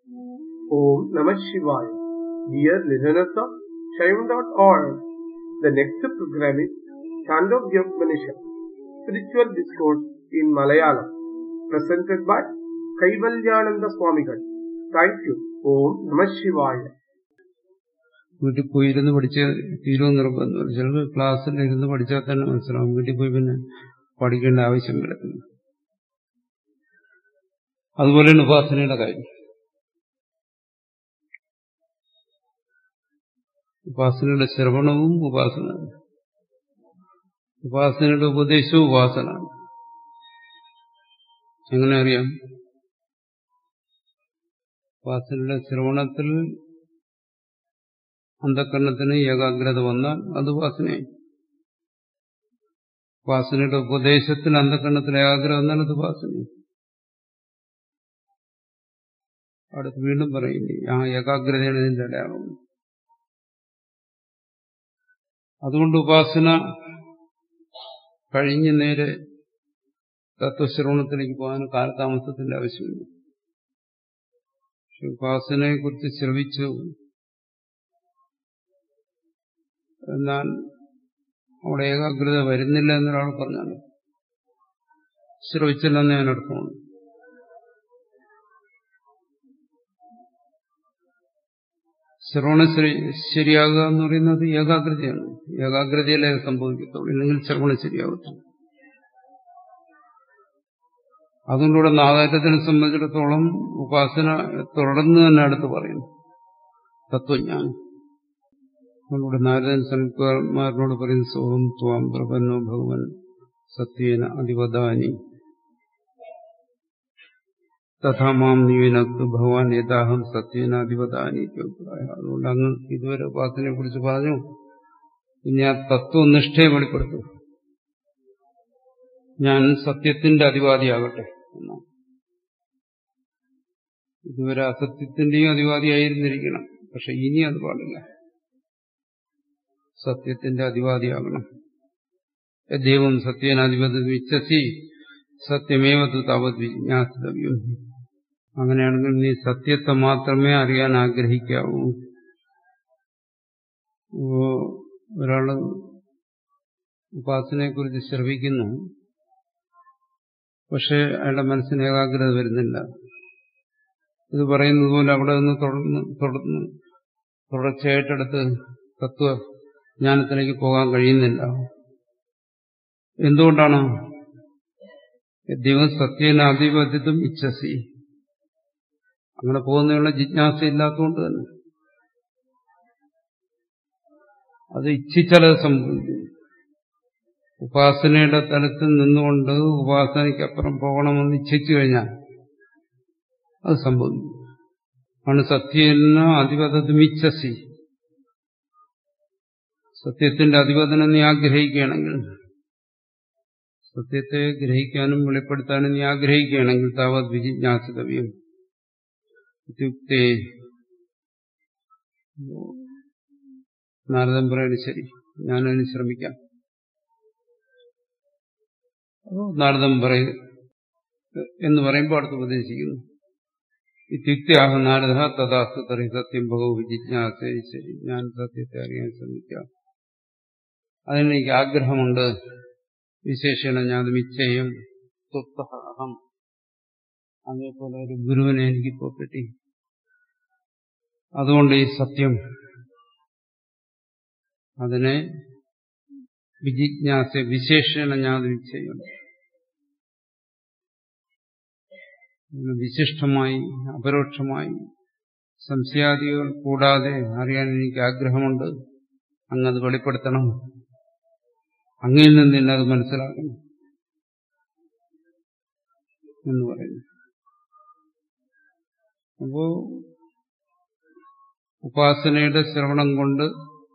Om Namah Shivaya. Dear listeners of Shaivan.org, the next program is Chandogya Upanishad, Spiritual Discourse in Malayalam, presented by Kaivalyananda Swamigal. Thank you. Om Namah Shivaya. വീട്ടിൽ പോയി ഇരുന്ന് പഠിച്ച് തീരുമെന്ന് നിർബന്ധം ചിലർ ക്ലാസ്സിൽ ഇരുന്ന് പഠിച്ചാൽ തന്നെ മനസ്സിലാവും വീട്ടിൽ പോയി പിന്നെ പഠിക്കേണ്ട ആവശ്യം വരത്തില്ല അതുപോലെയാണ് ഉപാസനയുടെ കാര്യം ഉപാസനയുടെ ശ്രവണവും ഉപാസന ഉപാസനയുടെ ഉപദേശവും ഉപാസന എങ്ങനെ അറിയാം ഉപാസനയുടെ ശ്രവണത്തിൽ അന്ധക്കരണത്തിന് ഏകാഗ്രത വന്നാൽ അത് ഉപാസനയായി ഉപാസനയുടെ ഉപദേശത്തിൽ അന്ധക്കരണത്തിൽ ഏകാഗ്രത വന്നാൽ അത് ഉപാസനയായി അടുത്ത് വീണ്ടും പറയുന്നു ആ ഏകാഗ്രതയാണ് ഇതിന്റെ അടയാളം അതുകൊണ്ട് ഉപാസന കഴിഞ്ഞ് നേരെ തത്വശ്രവണത്തിലേക്ക് പോകാൻ കാലതാമസത്തിന്റെ ആവശ്യമില്ല പക്ഷെ ഉപാസനയെക്കുറിച്ച് ശ്രവിച്ചു എന്നാൽ അവിടെ ഏകാഗ്രത വരുന്നില്ല എന്നൊരാൾ പറഞ്ഞാൽ ശ്രവിച്ചില്ലെന്ന് ഞാൻ അർത്ഥമാണ് ശ്രവണം ശരിയാകുക എന്ന് പറയുന്നത് ഏകാഗ്രതയാണ് ഏകാഗ്രതയിലേ സംഭവിക്കത്തുള്ളൂ ഇല്ലെങ്കിൽ ശ്രവണം ശരിയാകത്തില്ല അതുകൊണ്ടിവിടെ നാദാറ്റത്തിനെ സംബന്ധിച്ചിടത്തോളം ഉപാസന തുടർന്ന് തന്നെ അടുത്ത് പറയുന്നു തത്വജ്ഞാനം നമ്മളുടെ നാരദൻ സനത്കുമാരനോട് പറയുന്ന സോഹം ത്വാം പ്രപന്നോ ഭഗവൻ സത്യേന അധിവദാനി തഥാ മാം നീവിനക്തു ഭഗവാൻ യഥാഹം സത്യേന അധിവദാനി അതുകൊണ്ട് അങ്ങ് ഇതുവരെ ഉപാസനയെ കുറിച്ച് പറഞ്ഞു ഇനി ആ തത്വനിഷ്ഠയെ വെളിപ്പെടുത്തു ഞാൻ സത്യത്തിന്റെ അധിവാദിയാകട്ടെ എന്നാണ് ഇതുവരെ അസത്യത്തിന്റെയും അധിവാദിയായിരുന്നിരിക്കണം പക്ഷെ ഇനി അത് പാടില്ല സത്യത്തിന്റെ അധിവാദിയാകണം ദൈവം സത്യേനാധിപതി സത്യമേവത് താവത് വിജ്ഞാസിതവ്യം അങ്ങനെയാണെങ്കിൽ നീ സത്യത്തെ മാത്രമേ അറിയാൻ ആഗ്രഹിക്കാവൂ ഒരാള് ഉപാസനയെക്കുറിച്ച് ശ്രവിക്കുന്നു പക്ഷെ അയാളുടെ മനസ്സിന് ഏകാഗ്രത വരുന്നില്ല ഇത് പറയുന്നത് പോലെ അവിടെ നിന്ന് തുടർന്ന് തുടർന്ന് തുടർച്ചയായിട്ടടുത്ത് തത്വജ്ഞാനത്തിലേക്ക് പോകാൻ കഴിയുന്നില്ല എന്തുകൊണ്ടാണ് ദൈവം സത്യേനാധിപത്യത്വം ഇച്ഛസി അങ്ങനെ പോകുന്നതിനുള്ള ജിജ്ഞാസ ഇല്ലാത്തതുകൊണ്ട് തന്നെ അത് ഇച്ഛിച്ചാലത് സംഭവിക്കും ഉപാസനയുടെ തലത്തിൽ നിന്നുകൊണ്ട് ഉപാസനയ്ക്കപ്പുറം പോകണമെന്ന് ഇച്ഛിച്ചു കഴിഞ്ഞാൽ അത് സംഭവിക്കും ആണ് സത്യേന അധിപതമിച്ഛസി സത്യത്തിന്റെ അധിപതനം നീ ആഗ്രഹിക്കുകയാണെങ്കിൽ സത്യത്തെ ഗ്രഹിക്കാനും വെളിപ്പെടുത്താനും നീ ആഗ്രഹിക്കുകയാണെങ്കിൽ താവത് വിജിജ്ഞാസിതവ്യം ഇത്യുക്തേ നാരദൻ പറയുന്നത് ശരി ഞാനതിന് ശ്രമിക്കാം നാരദം പറയും എന്ന് പറയുമ്പോൾ അടുത്ത് ഉപദേശിക്കുന്നു ഇത്യുക്തിയാഹ നാരദ തഥാസ്തു തറി സത്യം ഭഗവ ജിജ്ഞാസേ ശരി ഞാൻ സത്യത്തെ അറിയാൻ ശ്രമിക്കാം അതിനെനിക്ക് ആഗ്രഹമുണ്ട് വിശേഷണ ഞാൻ നിശ്ചയം അഹം അതേപോലെ ഒരു ഗുരുവിനെ എനിക്കിപ്പോ കിട്ടി അതുകൊണ്ട് ഈ സത്യം അതിനെ വിജിജ്ഞാസ വിശേഷണ ഞാൻ നിശ്ചയം വിശിഷ്ടമായി അപരോക്ഷമായി സംശയാദികൾ കൂടാതെ അറിയാൻ എനിക്ക് ആഗ്രഹമുണ്ട് അങ്ങത് വെളിപ്പെടുത്തണം അങ്ങിൽ നിന്ന് തന്നെ അത് മനസ്സിലാക്കണം എന്ന് പറയുന്നു അപ്പോ ഉപാസനയുടെ ശ്രവണം കൊണ്ട്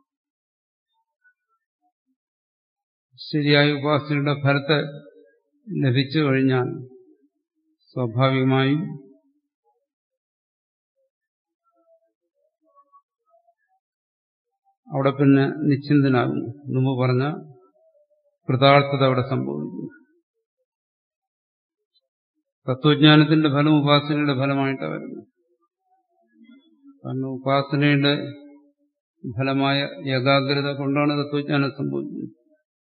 ശരിയായ ഉപാസനയുടെ ഫലത്തെ ലഭിച്ചു കഴിഞ്ഞാൽ സ്വാഭാവികമായും അവിടെ പിന്നെ നിശ്ചിന്തനാകുന്നു മുമ്പ് പറഞ്ഞ കൃതാർത്ഥത അവിടെ സംഭവിക്കുന്നു തത്വജ്ഞാനത്തിന്റെ ഫലം ഉപാസനയുടെ ഫലമായിട്ടാണ് വരുന്നത് കാരണം ഉപാസനയുടെ ഫലമായ ഏകാഗ്രത കൊണ്ടാണ് തത്വജ്ഞാനം സംഭവിക്കുന്നത്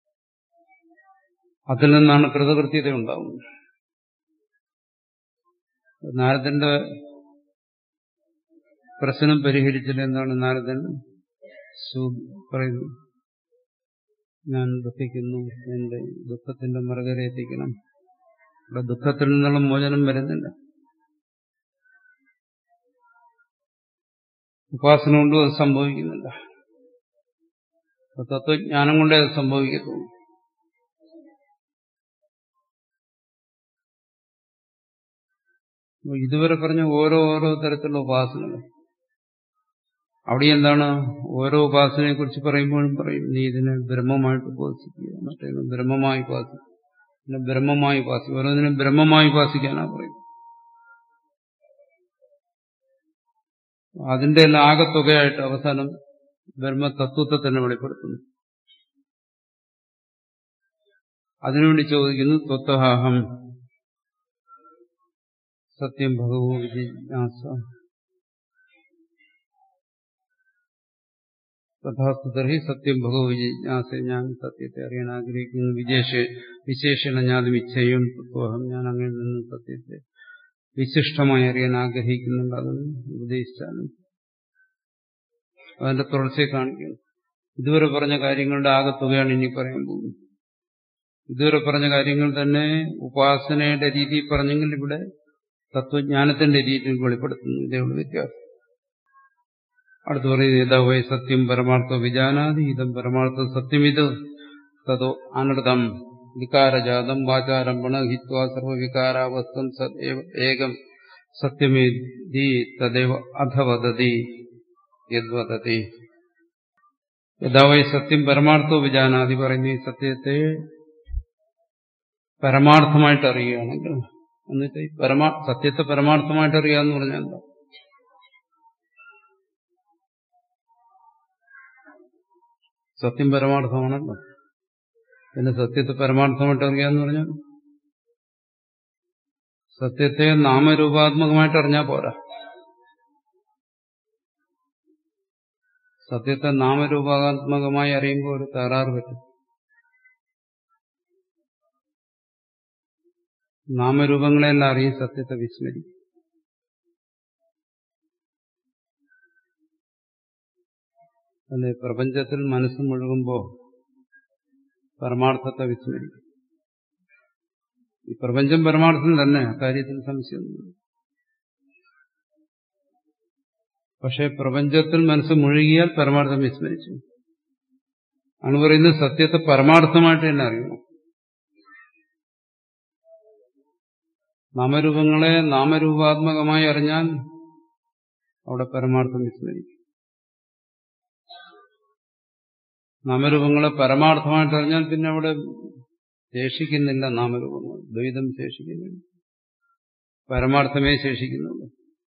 അതിൽ നിന്നാണ് കൃതകൃത്യത ഉണ്ടാകുന്നത് നാരദന്റെ പ്രശ്നം പരിഹരിച്ചില്ല എന്താണ് നാരദൻ പറയുന്നു ഞാൻ ദുഃഖിക്കുന്നു എന്റെ ദുഃഖത്തിന്റെ മറുകര എത്തിക്കണം ഇവിടെ ദുഃഖത്തിൽ നിന്നുള്ള മോചനം വരുന്നില്ല ഉപാസന കൊണ്ടും അത് സംഭവിക്കുന്നില്ല തത്വജ്ഞാനം കൊണ്ടേ അത് സംഭവിക്കത്തുള്ളൂ ഇതുവരെ പറഞ്ഞ ഓരോ ഓരോ തരത്തിലുള്ള ഉപാസനകൾ അവിടെ എന്താണ് ഓരോ ഉപാസനയെ കുറിച്ച് പറയുമ്പോഴും പറയും നീ ഇതിനെ ബ്രഹ്മമായിട്ട് ഉപാസിക്കുക മറ്റേതിനെ ബ്രഹ്മമായി ഉപാസിക്കുക പിന്നെ ബ്രഹ്മമായി ഉപാസിക്കുക ഓരോന്നിനും ബ്രഹ്മമായി ഉപാസിക്കാനാണ് പറയുന്നത് അതിന്റെ എല്ലാം ആകത്തുകയായിട്ട് അവസാനം ബ്രഹ്മതത്വത്തെ തന്നെ വെളിപ്പെടുത്തുന്നു അതിനുവേണ്ടി ചോദിക്കുന്നു ത്വത്തഹാഹം സത്യം ഭഗവോ വിജിജ്ഞാസ തഥാസ്തുതർഹി സത്യം ഭഗവോ വിജിജ്ഞാസ ഞാൻ സത്യത്തെ അറിയാൻ ആഗ്രഹിക്കുന്നു വിശേഷ വിശേഷണ ഞാൻ ഇച്ഛയും തത്വഹം ഞാൻ അങ്ങനെ നിന്ന് സത്യത്തെ വിശിഷ്ടമായി അറിയാൻ ആഗ്രഹിക്കുന്നുണ്ട് അതൊന്നും ഉപദേശിച്ചാലും അതിന്റെ തുടർച്ചയെ കാണിക്കുന്നു ഇതുവരെ പറഞ്ഞ കാര്യങ്ങളുടെ ആകത്തുകയാണ് ഇനി പറയാൻ പോകുന്നത് ഇതുവരെ പറഞ്ഞ കാര്യങ്ങൾ തന്നെ ഉപാസനയുടെ രീതിയിൽ പറഞ്ഞെങ്കിൽ ഇവിടെ തത്വജ്ഞാനത്തിന്റെ രീതിയിൽ വെളിപ്പെടുത്തുന്നു ഇതേ ഉള്ളൂ വ്യത്യാസം അടുത്ത് പറയുന്നത് യഥാവൈ സത്യം പരമാർത്ഥ വിജാനാതി ഇതം പരമാർത്ഥ സത്യമിത് തതോ അനൃതം വികാരജാതം വാചാരംഭണ ഹിത്വാ സർവവികാരാവസ്ഥം സദേവ ഏകം സത്യമേതി തദേവ അധവദതി യദ്വദതി യഥാവൈ സത്യം പരമാർത്ഥോ വിജാനാതി പറയുന്ന ഈ സത്യത്തെ പരമാർത്ഥമായിട്ട് അറിയുകയാണെങ്കിൽ എന്നിട്ട് പരമാ സത്യത്തെ പരമാർത്ഥമായിട്ട് അറിയാന്ന് പറഞ്ഞാൽ എന്താ സത്യം പരമാർത്ഥമാണല്ലോ പിന്നെ സത്യത്തെ പരമാർത്ഥമായിട്ട് അറിയാന്ന് പറഞ്ഞാൽ സത്യത്തെ നാമരൂപാത്മകമായിട്ട് അറിഞ്ഞാൽ പോരാ സത്യത്തെ നാമരൂപാത്മകമായി അറിയുമ്പോൾ ഒരു തകരാറ് പറ്റും നാമരൂപങ്ങളെല്ലാം അറിയും സത്യത്തെ വിസ്മരിക്കും അല്ലെ പ്രപഞ്ചത്തിൽ മനസ്സ് മുഴുകുമ്പോൾ പരമാർത്ഥത്തെ വിസ്മരിക്കും ഈ പ്രപഞ്ചം പരമാർത്ഥം തന്നെ അക്കാര്യത്തിൽ സംശയമൊന്നുമില്ല പക്ഷെ പ്രപഞ്ചത്തിൽ മനസ്സ് മുഴുകിയാൽ പരമാർത്ഥം വിസ്മരിച്ചു ആണ് പറയുന്നത് സത്യത്തെ പരമാർത്ഥമായിട്ട് തന്നെ അറിയണം നാമരൂപങ്ങളെ നാമരൂപാത്മകമായി അറിഞ്ഞാൽ അവിടെ പരമാർത്ഥം വിസ്മരിക്കും നാമരൂപങ്ങളെ പരമാർത്ഥമായിട്ട് അറിഞ്ഞാൽ പിന്നെ അവിടെ ശേഷിക്കുന്നില്ല നാമരൂപങ്ങൾ ദ്വൈതം ശേഷിക്കുന്നില്ല പരമാർത്ഥമേ ശേഷിക്കുന്നുള്ളൂ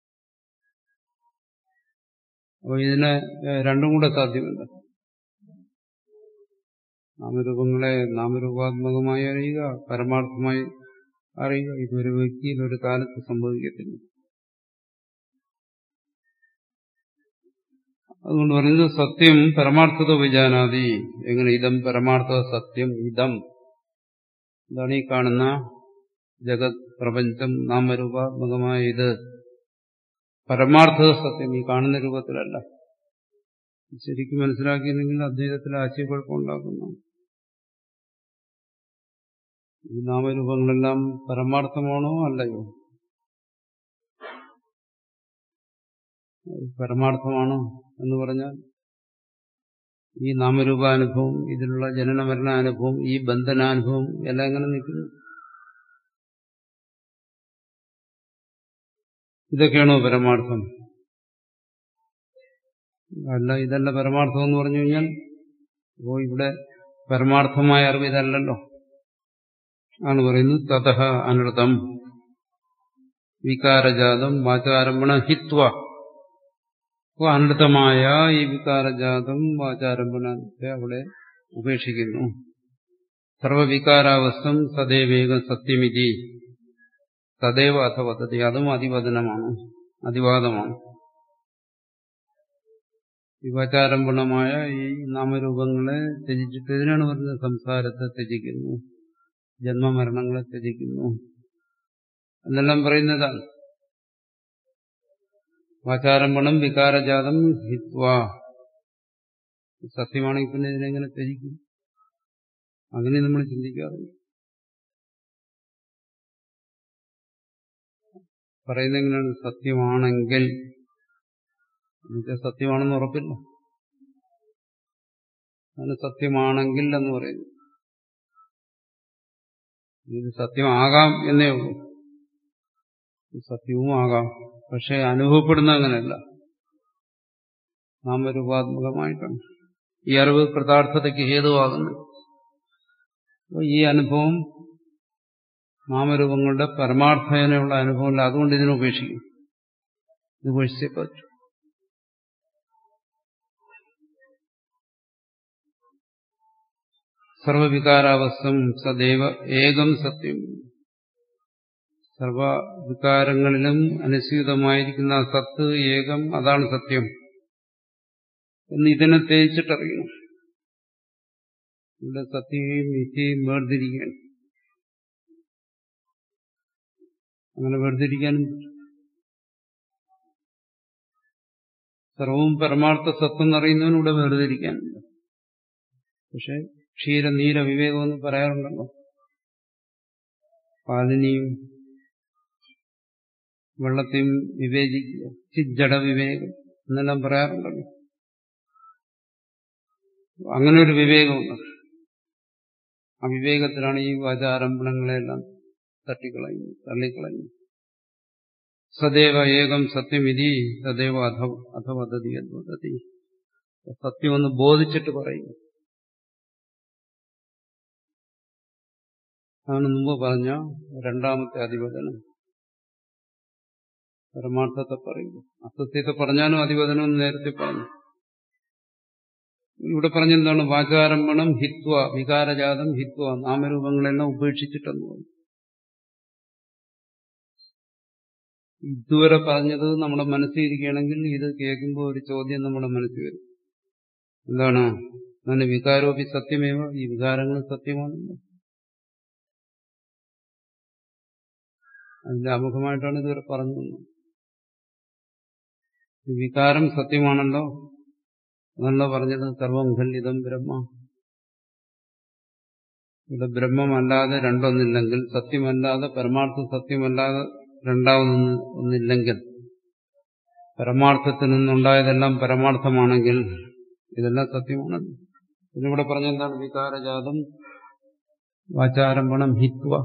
അപ്പോൾ ഇതിന് രണ്ടും കൂടെ സാധ്യമല്ല നാമരൂപങ്ങളെ നാമരൂപാത്മകമായി അറിയുക പരമാർത്ഥമായി അറിയുക ഇതൊരു വ്യക്തിയിൽ ഒരു കാലത്ത് സംഭവിക്കത്തില്ല അതുകൊണ്ട് പറയുന്നത് സത്യം പരമാർത്ഥത വിജാനാതി എങ്ങനെ ഇതം പരമാർത്ഥ സത്യം ഇതം ഇതാണ് ഈ കാണുന്ന ജഗത് പ്രപഞ്ചം നാമരൂപാത്മകമായ ഇത് പരമാർത്ഥ സത്യം ഈ കാണുന്ന രൂപത്തിലല്ല ശരിക്കും മനസ്സിലാക്കിയില്ലെങ്കിൽ അദ്വൈതത്തിൽ ആശയക്കുഴപ്പമുണ്ടാക്കുന്നു ഈ നാമരൂപങ്ങളെല്ലാം പരമാർത്ഥമാണോ അല്ലയോ പരമാർത്ഥമാണോ എന്ന് പറഞ്ഞാൽ ഈ നാമരൂപാനുഭവം ഇതിലുള്ള ജനനമരണാനുഭവം ഈ ബന്ധനാനുഭവം എല്ലാം എങ്ങനെ നിൽക്കുന്നു ഇതൊക്കെയാണോ പരമാർത്ഥം അല്ല ഇതല്ല പരമാർത്ഥം എന്ന് പറഞ്ഞു കഴിഞ്ഞാൽ ഓ ഇവിടെ പരമാർത്ഥമായ അറിവ് ഇതല്ലല്ലോ ആണ് പറയുന്നത് തതഹ അനൃതം വികാരജാതം വാചാരംഭണ ഹിത്വ അപ്പോൾ അനൃതമായ ഈ വികാരജാതം വാചാരംഭണത്തെ അവിടെ ഉപേക്ഷിക്കുന്നു സർവവികാരാവസ്ഥം സദൈവേക സത്യമിതി തദൈവ അഥവതതി അതും അതിവദനമാണ് അതിവാദമാണ് വിവാചാരംപണമായ ഈ നാമരൂപങ്ങളെ ത്യജിച്ചിട്ട് ഇതിനാണ് പറയുന്നത് സംസാരത്തെ ത്യജിക്കുന്നു ജന്മമരണങ്ങളെ ത്യജിക്കുന്നു എന്നെല്ലാം പറയുന്നതാണ് വാചാരംപണം വികാരജാതം ഹിത്വ സത്യമാണെങ്കിൽ പിന്നെ ഇതിനെങ്ങനെ ത്യജിക്കും അങ്ങനെ നമ്മൾ ചിന്തിക്കാറുണ്ട് പറയുന്നത് എങ്ങനെയാണ് സത്യമാണെങ്കിൽ എന്നുവെച്ചാൽ സത്യമാണെന്ന് ഉറപ്പില്ല അതിന് സത്യമാണെങ്കിൽ എന്ന് പറയുന്നു ഇത് സത്യമാകാം എന്നേ ഉള്ളൂ ഇത് സത്യവും ആകാം പക്ഷെ അനുഭവപ്പെടുന്ന അങ്ങനെയല്ല നാമരൂപാത്മകമായിട്ടാണ് ഈ അറിവ് കൃതാർത്ഥതയ്ക്ക് ഹേതുവാകുന്നു അപ്പോൾ ഈ അനുഭവം നാമരൂപങ്ങളുടെ പരമാർത്ഥേനയുള്ള അനുഭവമില്ല അതുകൊണ്ട് ഇതിനെ ഉപേക്ഷിക്കും ഇത് ഉപേക്ഷിച്ചേ പറ്റും സർവവികാരാവസ്ഥം സദൈവ ഏകം സത്യം സർവവികാരങ്ങളിലും അനുസ്യൂതമായിരിക്കുന്ന സത്ത് ഏകം അതാണ് സത്യം എന്ന് ഇതിനെ തേച്ചിട്ടറിയണം ഇവിടെ സത്യയും മിഥ്യയും വേർതിരിക്കുകയാണ് അങ്ങനെ വേർതിരിക്കാനും സർവവും പരമാർത്ഥ സത്വം എന്നറിയുന്നതിനൂടെ വേർതിരിക്കാനുണ്ട് പക്ഷെ ക്ഷീര നീര വിവേകം എന്ന് പറയാറുണ്ടല്ലോ പാലിനെയും വെള്ളത്തെയും വിവേചിക്കുക ചിജ്ജട വിവേകം എന്നെല്ലാം പറയാറുണ്ടല്ലോ അങ്ങനെ ഒരു വിവേകമുണ്ട് ആ വിവേകത്തിലാണ് ഈ വാചാരംഭണങ്ങളെല്ലാം തട്ടിക്കളയുന്നത് തള്ളിക്കളയുന്നത് സദൈവ ഏകം സത്യമിതി സദൈവ അധവ അധവദതി അദ്വദതി സത്യമൊന്ന് ബോധിച്ചിട്ട് പറയുന്നു അതാണ് മുമ്പ് പറഞ്ഞ രണ്ടാമത്തെ അധിപതനം പരമാർത്ഥത്തെ പറയുന്നു അസത്യത്തെ പറഞ്ഞാലും അധിപതനം എന്ന് നേരത്തെ പറഞ്ഞു ഇവിടെ പറഞ്ഞെന്താണ് വാചാരംഭണം ഹിത്വ വികാരജാതം ഹിത്വ നാമരൂപങ്ങളെല്ലാം ഉപേക്ഷിച്ചിട്ടെന്ന് പറഞ്ഞു ഇതുവരെ പറഞ്ഞത് നമ്മുടെ മനസ്സിലിരിക്കുകയാണെങ്കിൽ ഇത് കേൾക്കുമ്പോൾ ഒരു ചോദ്യം നമ്മുടെ മനസ്സിൽ വരും എന്താണ് അങ്ങനെ വികാരോപി സത്യമേവ ഈ വികാരങ്ങൾ സത്യമാണല്ലോ അതിന്റെ ആമുഖമായിട്ടാണ് ഇതുവരെ പറഞ്ഞു തന്നത് വികാരം സത്യമാണല്ലോ അതല്ല പറഞ്ഞത് സർവം ഖല്ലിതം ബ്രഹ്മ ഇവിടെ ബ്രഹ്മമല്ലാതെ രണ്ടൊന്നില്ലെങ്കിൽ സത്യമല്ലാതെ പരമാർത്ഥ സത്യമല്ലാതെ രണ്ടാമതൊന്ന് ഒന്നില്ലെങ്കിൽ പരമാർത്ഥത്തിൽ നിന്നുണ്ടായതെല്ലാം പരമാർത്ഥമാണെങ്കിൽ ഇതെല്ലാം സത്യമാണല്ലോ പിന്നിവിടെ പറഞ്ഞെന്താണ് വികാരജാതം വാചാരംഭണം ഹിത്വ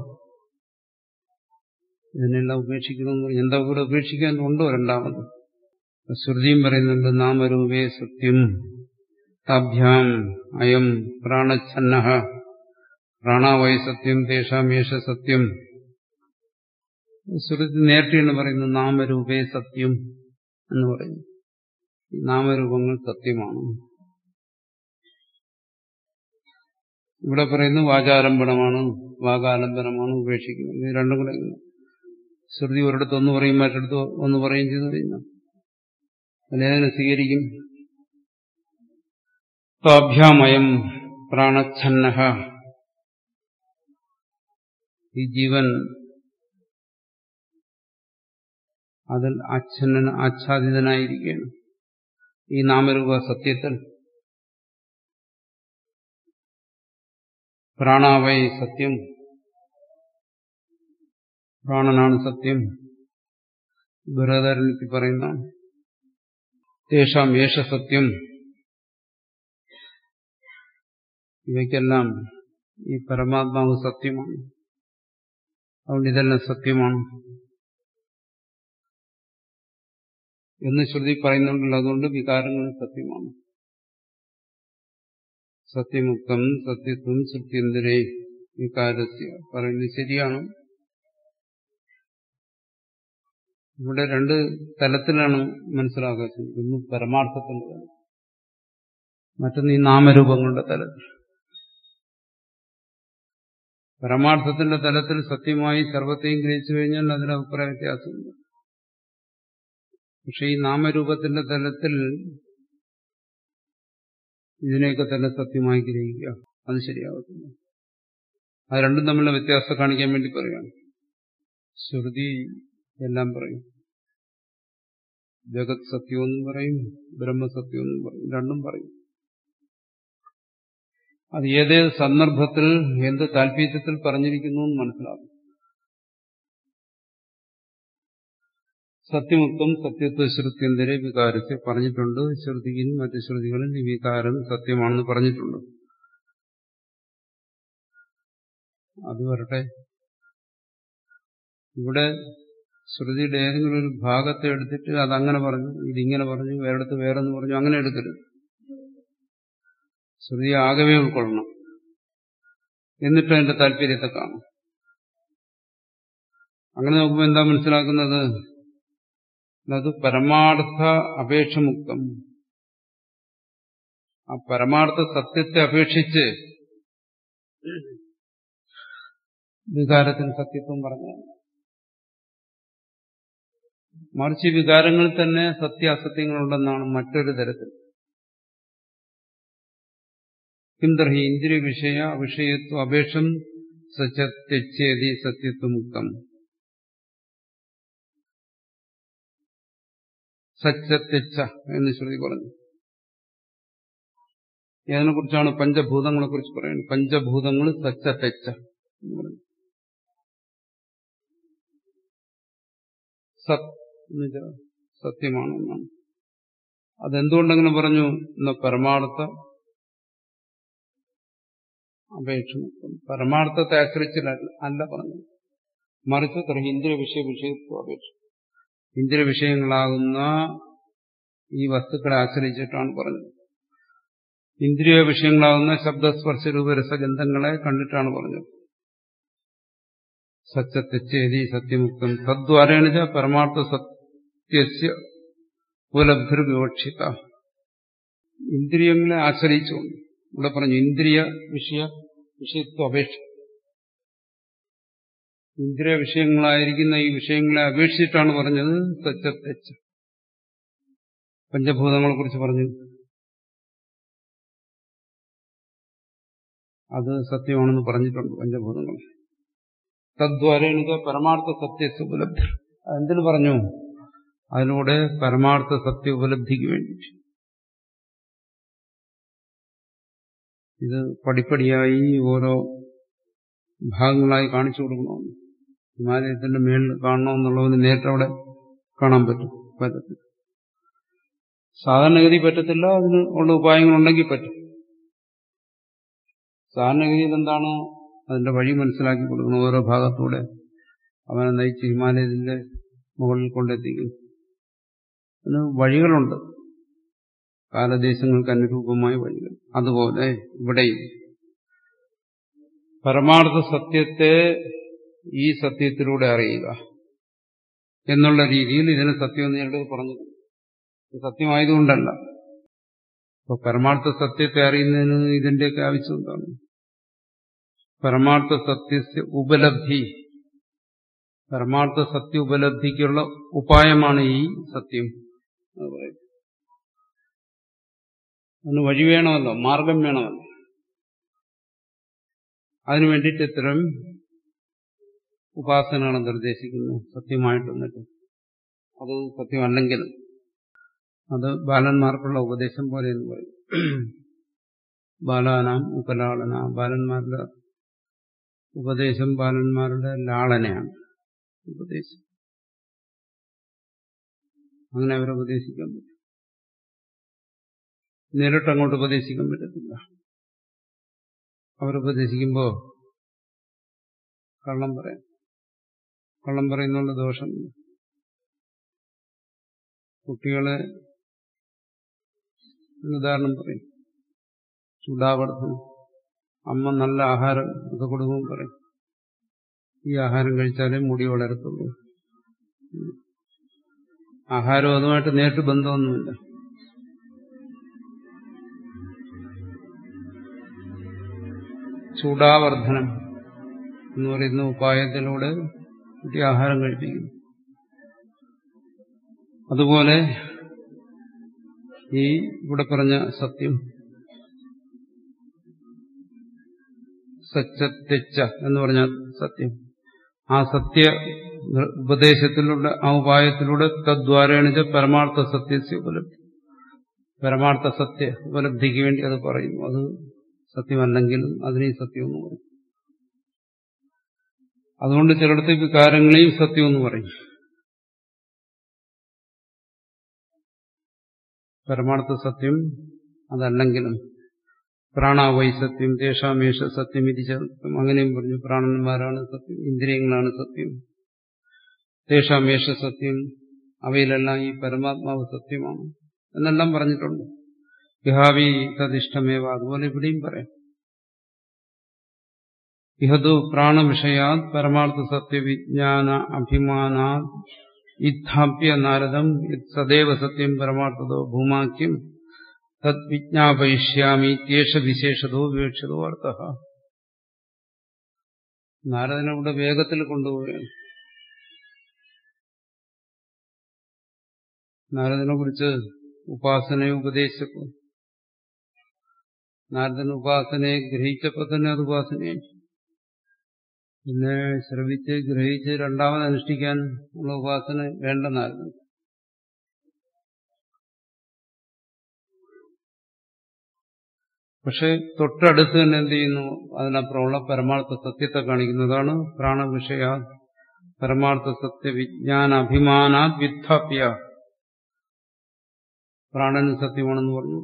ഇതിനെല്ലാം ഉപേക്ഷിക്കണമെന്ന് പറഞ്ഞു എന്താ ഇവിടെ ഉപേക്ഷിക്കാൻ ഉണ്ടോ രണ്ടാമത് ശ്രുതിയും പറയുന്നുണ്ട് നാമരൂപേ സത്യം താഭ്യാം അയം പ്രാണച്ഛന്ന പ്രാണാവൈ സത്യം തേഷാമേഷ സത്യം ശ്രുതി നേരത്തെയാണ് പറയുന്നത് നാമരൂപേ സത്യം എന്ന് പറയുന്നു ഈ നാമരൂപങ്ങൾ സത്യമാണ് ഇവിടെ പറയുന്നു വാചാരംഭണമാണ് വാകാലംബനമാണ് ഉപേക്ഷിക്കുന്നത് ഇത് രണ്ടും കൂടെ ശ്രുതി ഒരിടത്ത് ഒന്ന് പറയും മറ്റിടത്ത് ഒന്ന് പറയും ചെയ്തു കഴിഞ്ഞാൽ അതിനെ സ്വീകരിക്കും താഭ്യാമയം പ്രാണച്ഛന്ന ഈ ജീവൻ അതിൽ ആച്ഛന്ന ആച്ഛാദിതനായിരിക്കുകയാണ് ഈ നാമരൂപ സത്യത്തിൽ പ്രാണാവൈ സത്യം പ്രാണനാണ് സത്യം ബൃഹദരണിക്ക് പറയുന്ന തേഷാം യേശ സത്യം ഇവയ്ക്കെല്ലാം ഈ പരമാത്മാവ് സത്യമാണ് അതുകൊണ്ട് ഇതെല്ലാം സത്യമാണ് എന്ന് ശ്രുതി പറയുന്നുണ്ടല്ലോ അതുകൊണ്ട് വികാരങ്ങൾ സത്യമാണ് സത്യമുക്തം സത്യത്വം സത്യന്തിരേ വികാരസ്യ പറയുന്നത് ശരിയാണ് ഇവിടെ രണ്ട് തലത്തിലാണ് മനസ്സിലാക്കുന്നത് ഒന്ന് പരമാർത്ഥത്തിന്റെ തലം മറ്റൊന്ന് ഈ നാമരൂപങ്ങളുടെ തലത്തിൽ പരമാർത്ഥത്തിന്റെ തലത്തിൽ സത്യമായി സർവത്തെയും ഗ്രഹിച്ചു കഴിഞ്ഞാൽ അതിന് അഭിപ്രായ വ്യത്യാസമില്ല പക്ഷെ ഈ നാമരൂപത്തിന്റെ തലത്തിൽ ഇതിനെയൊക്കെ തന്നെ സത്യമായി ഗ്രഹിക്കുക അത് ശരിയാവത്തില്ല അത് രണ്ടും തമ്മിലുള്ള വ്യത്യാസം കാണിക്കാൻ വേണ്ടി പറയുകയാണ് ശ്രുതി എല്ലാം പറയും ജഗത് സത്യമെന്നും പറയും ബ്രഹ്മസത്യമെന്നും പറയും രണ്ടും പറയും അത് ഏതേത് സന്ദർഭത്തിൽ എന്ത് താല്പര്യത്തിൽ പറഞ്ഞിരിക്കുന്നു എന്ന് മനസ്സിലാകും സത്യമുക്തം സത്യത്വ ശ്രുത്യന്തരെ വികാരത്തെ പറഞ്ഞിട്ടുണ്ട് ശ്രുതിയിൽ മറ്റു ശ്രുതികളിൽ ഈ വികാരം സത്യമാണെന്ന് പറഞ്ഞിട്ടുണ്ട് അത് വരട്ടെ ഇവിടെ ശ്രുതിയുടെ ഏതെങ്കിലും ഒരു ഭാഗത്തെ എടുത്തിട്ട് അതങ്ങനെ പറഞ്ഞു ഇതിങ്ങനെ പറഞ്ഞു വേറെടുത്ത് വേറെന്ന് പറഞ്ഞു അങ്ങനെ എടുക്കരുത് ശ്രുതി ആകവേ ഉൾക്കൊള്ളണം എന്നിട്ട് അതിന്റെ താല്പര്യത്തെ കാണും അങ്ങനെ നോക്കുമ്പോൾ എന്താ മനസ്സിലാക്കുന്നത് അത് പരമാർത്ഥ അപേക്ഷമുക്തം ആ പരമാർത്ഥ സത്യത്തെ അപേക്ഷിച്ച് വികാരത്തിന് സത്യത്വം പറഞ്ഞു മറിച്ച് വികാരങ്ങളിൽ തന്നെ സത്യാസത്യങ്ങളുണ്ടെന്നാണ് മറ്റൊരു തരത്തിൽ കിന്തർഹി ഇന്ദ്രിയ വിഷയ വിഷയത്വ അപേക്ഷം സത്യച്ചേതി സത്യത്വമുക്തം സത്യച്ച എന്ന് ശ്രുതി പറഞ്ഞു ഇതിനെ കുറിച്ചാണ് പഞ്ചഭൂതങ്ങളെ കുറിച്ച് പറയുന്നത് പഞ്ചഭൂതങ്ങൾ സച്ചതെച്ച എന്ന് പറഞ്ഞു സത് സത്യമാണ് എന്നാണ് അതെന്തുകൊണ്ടങ്ങനെ പറഞ്ഞു എന്ന പരമാർത്ഥ അപേക്ഷ പരമാർത്ഥത്തെ ആശ്രയിച്ചില്ല അല്ല പറഞ്ഞു മറിച്ച് തുടങ്ങി ഇന്ദ്രിയ വിഷയ വിഷയത്വ അപേക്ഷ ഇന്ദ്രിയ വിഷയങ്ങളാകുന്ന ഈ വസ്തുക്കളെ ആശ്രയിച്ചിട്ടാണ് പറഞ്ഞത് ഇന്ദ്രിയ വിഷയങ്ങളാകുന്ന ശബ്ദസ്പർശ രൂപരസഗന്ധങ്ങളെ കണ്ടിട്ടാണ് പറഞ്ഞത് സത്യത്തെച്ചേതി സത്യമുക്തം തദ്വാരേണ പരമാർത്ഥ സത്യസ്യ ഉപലബ്ധിർ വിവക്ഷിത ഇന്ദ്രിയങ്ങളെ ആശ്രയിച്ചുകൊണ്ട് ഇവിടെ പറഞ്ഞു ഇന്ദ്രിയ വിഷയ വിഷയത്വ അപേക്ഷ ഇന്ദ്രിയ വിഷയങ്ങളായിരിക്കുന്ന ഈ വിഷയങ്ങളെ അപേക്ഷിച്ചിട്ടാണ് പറഞ്ഞത് സത്യത്തെച്ച പഞ്ചഭൂതങ്ങളെ കുറിച്ച് പറഞ്ഞു അത് സത്യമാണെന്ന് പറഞ്ഞിട്ടുണ്ട് പഞ്ചഭൂതങ്ങൾ തദ്വാരേണിക പരമാർത്ഥ സത്യസ് ഉപലബ്ധി അതെന്തിനു പറഞ്ഞു അതിലൂടെ പരമാർത്ഥ സത്യ ഉപലബ്ധിക്ക് വേണ്ടി ഇത് പടിപ്പടിയായി ഓരോ ഭാഗങ്ങളായി കാണിച്ചു കൊടുക്കണമെന്ന് ഹിമാലയത്തിന്റെ മേളിൽ കാണണമെന്നുള്ളതിന് നേരിട്ട് അവിടെ കാണാൻ പറ്റും പറ്റത്തില്ല സാധാരണഗതി പറ്റത്തില്ല അതിന് ഉള്ള ഉപായങ്ങളുണ്ടെങ്കിൽ പറ്റും സാധാരണഗതിയിൽ എന്താണ് അതിന്റെ വഴി മനസ്സിലാക്കി കൊടുക്കണം ഓരോ ഭാഗത്തൂടെ അവനെ നയിച്ച് ഹിമാലയത്തിന്റെ മുകളിൽ കൊണ്ടെത്തിക്കും അതിന് വഴികളുണ്ട് കാലദേശങ്ങൾക്ക് അനുരൂപമായ വഴികൾ അതുപോലെ ഇവിടെയും പരമാർത്ഥ സത്യത്തെ ഈ സത്യത്തിലൂടെ അറിയുക എന്നുള്ള രീതിയിൽ ഇതിന് സത്യം നേരിട്ട് പറഞ്ഞിട്ടുണ്ട് സത്യമായതുകൊണ്ടല്ല അപ്പൊ പരമാർത്ഥ സത്യത്തെ അറിയുന്നതിന് ഇതിന്റെയൊക്കെ ആവശ്യം എന്താണ് പരമാർത്ഥ സത്യസ്യ ഉപലബ്ധി പരമാർത്ഥ സത്യ ഉപലബ്ധിക്കുള്ള ഉപായമാണ് ഈ സത്യം എന്ന് പറയുന്നത് അതിന് വഴി വേണമല്ലോ മാർഗം വേണമല്ലോ അതിനു വേണ്ടിയിട്ട് ഇത്തരം ഉപാസനകൾ നിർദ്ദേശിക്കുന്നു സത്യമായിട്ടൊന്നിട്ട് അത് സത്യമല്ലെങ്കിൽ അത് ബാലന്മാർക്കുള്ള ഉപദേശം പോലെ എന്ന് പറയും ബാലാനാം ഉപലാളന ബാലന്മാരുടെ ഉപദേശം ബാലന്മാരുടെ ലാളനയാണ് ഉപദേശം അങ്ങനെ അവരെ ഉപദേശിക്കാൻ പറ്റും നേരിട്ട് അങ്ങോട്ട് ഉപദേശിക്കാൻ പറ്റത്തില്ല അവരുപദേശിക്കുമ്പോ കള്ളം പറയാം കള്ളം പറയുന്നുള്ള ദോഷം കുട്ടികളെ ഉദാഹരണം പറയും ചൂടാവർദ്ധനം അമ്മ നല്ല ആഹാരം ഒക്കെ കൊടുക്കുമ്പോൾ പറയും ഈ ആഹാരം കഴിച്ചാലേ മുടി വളരത്തുള്ളൂ ആഹാരം അതുമായിട്ട് നേരിട്ട് ബന്ധമൊന്നുമില്ല ചൂടാവർദ്ധനം എന്ന് പറയുന്ന ഉപായത്തിലൂടെ കുട്ടി ആഹാരം കഴിപ്പിക്കുന്നു അതുപോലെ ഈ ഇവിടെ പറഞ്ഞ സത്യം സത്യച്ച എന്ന് പറഞ്ഞാൽ സത്യം ആ സത്യ ഉപദേശത്തിലൂടെ ആ ഉപായത്തിലൂടെ തദ്വാരേണിച്ച പരമാർത്ഥ സത്യസ്യ ഉപലബ്ധി പരമാർത്ഥ സത്യ ഉപലബ്ധിക്ക് വേണ്ടി അത് പറയുന്നു അത് സത്യമല്ലെങ്കിലും അതിനെ സത്യമെന്ന് പറയും അതുകൊണ്ട് ചിലടത്ത് വികാരങ്ങളെയും സത്യമെന്ന് പറയും പരമാർത്ഥ സത്യം അതല്ലെങ്കിലും പ്രാണാവൈ സത്യം തേഷാമേഷ സത്യം ഇത് സത്യം അങ്ങനെയും പറഞ്ഞു പ്രാണന്മാരാണ് സത്യം ഇന്ദ്രിയങ്ങളാണ് സത്യം തേഷാമേഷ സത്യം അവയിലെല്ലാം ഈ പരമാത്മാവ് സത്യമാണ് എന്നെല്ലാം പറഞ്ഞിട്ടുണ്ട് ഇഹാവി തദിഷ്ടമേവ അതുപോലെ ഇവിടെയും പറയാം ഇഹതു പ്രാണവിഷയാ പരമാർത്ഥ സത്യവിജ്ഞാന അഭിമാനാ ഇത്ഥാപ്യ നാരദം സദൈവ സത്യം പരമാർത്ഥതോ ഭൂമാക്യം തദ് വിജ്ഞാപയിഷ്യാമി തേഷ വിശേഷതോ വിവേക്ഷതോ അർത്ഥ നാരദനവിടെ വേഗത്തിൽ കൊണ്ടുപോവുകയാണ് നാരദനെ കുറിച്ച് ഉപാസനയെ ഉപദേശിച്ചപ്പോൾ നാരദൻ ഉപാസനയെ ഗ്രഹിച്ചപ്പോൾ തന്നെ അത് ഉപാസനയായി പിന്നെ ശ്രവിച്ച് ഗ്രഹിച്ച് രണ്ടാമത് അനുഷ്ഠിക്കാൻ ഉള്ള ഉപാസന വേണ്ട നാരദൻ പക്ഷെ തൊട്ടടുത്ത് തന്നെ എന്ത് ചെയ്യുന്നു അതിനപ്പുറമുള്ള പരമാർത്ഥ സത്യത്തെ കാണിക്കുന്നതാണ് പ്രാണവിഷയ പരമാർത്ഥ സത്യ വിജ്ഞാന അഭിമാനാ വിദ്ധാപ്യ പ്രാണന് സത്യമാണെന്ന് പറഞ്ഞു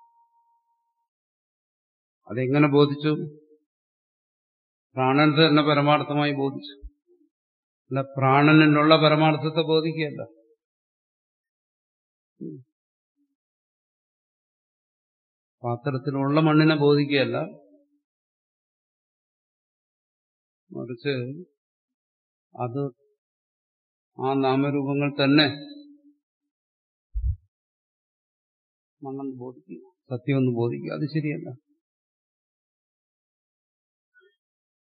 അതെങ്ങനെ ബോധിച്ചു പ്രാണൻ തന്നെ പരമാർത്ഥമായി ബോധിച്ചു അല്ല പ്രാണനിലുള്ള പരമാർത്ഥത്തെ ബോധിക്കുകയല്ല പാത്രത്തിലുള്ള മണ്ണിനെ ബോധിക്കുകയല്ല മറിച്ച് അത് ആ നാമരൂപങ്ങൾ തന്നെ മണ്ണെന്ന് ബോധിക്കുക സത്യമൊന്ന് ബോധിക്കുക അത് ശരിയല്ല